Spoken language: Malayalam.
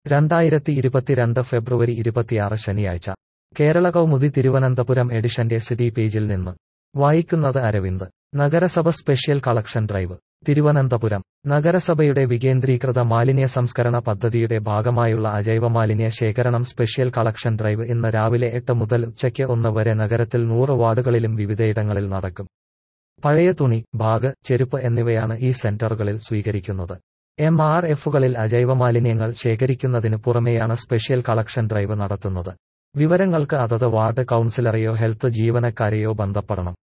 രണ്ടായിരത്തി ഇരുപത്തിരണ്ട് ഫെബ്രുവരി ഇരുപത്തിയാറ് ശനിയാഴ്ച കേരള കൗമുദി തിരുവനന്തപുരം എഡിഷന്റെ സിറ്റി പേജിൽ നിന്ന് വായിക്കുന്നത് അരവിന്ദ് നഗരസഭ സ്പെഷ്യൽ കളക്ഷൻ ഡ്രൈവ് തിരുവനന്തപുരം നഗരസഭയുടെ വികേന്ദ്രീകൃത മാലിന്യ സംസ്കരണ പദ്ധതിയുടെ ഭാഗമായുള്ള അജൈവ മാലിന്യ ശേഖരണം സ്പെഷ്യൽ കളക്ഷൻ ഡ്രൈവ് ഇന്ന് രാവിലെ എട്ട് മുതൽ ഉച്ചയ്ക്ക് ഒന്ന് വരെ നഗരത്തിൽ നൂറ് വാർഡുകളിലും വിവിധയിടങ്ങളിൽ നടക്കും പഴയ തുണി ബാഗ് ചെരുപ്പ് എന്നിവയാണ് ഈ സെന്ററുകളിൽ സ്വീകരിക്കുന്നത് എം ആർ എഫുകളിൽ അജൈവ മാലിന്യങ്ങൾ ശേഖരിക്കുന്നതിന് പുറമെയാണ് സ്പെഷ്യൽ കളക്ഷൻ ഡ്രൈവ് നടത്തുന്നത് വിവരങ്ങൾക്ക് അതത് വാർഡ് കൗൺസിലറെയോ ഹെൽത്ത് ജീവനക്കാരെയോ ബന്ധപ്പെടണം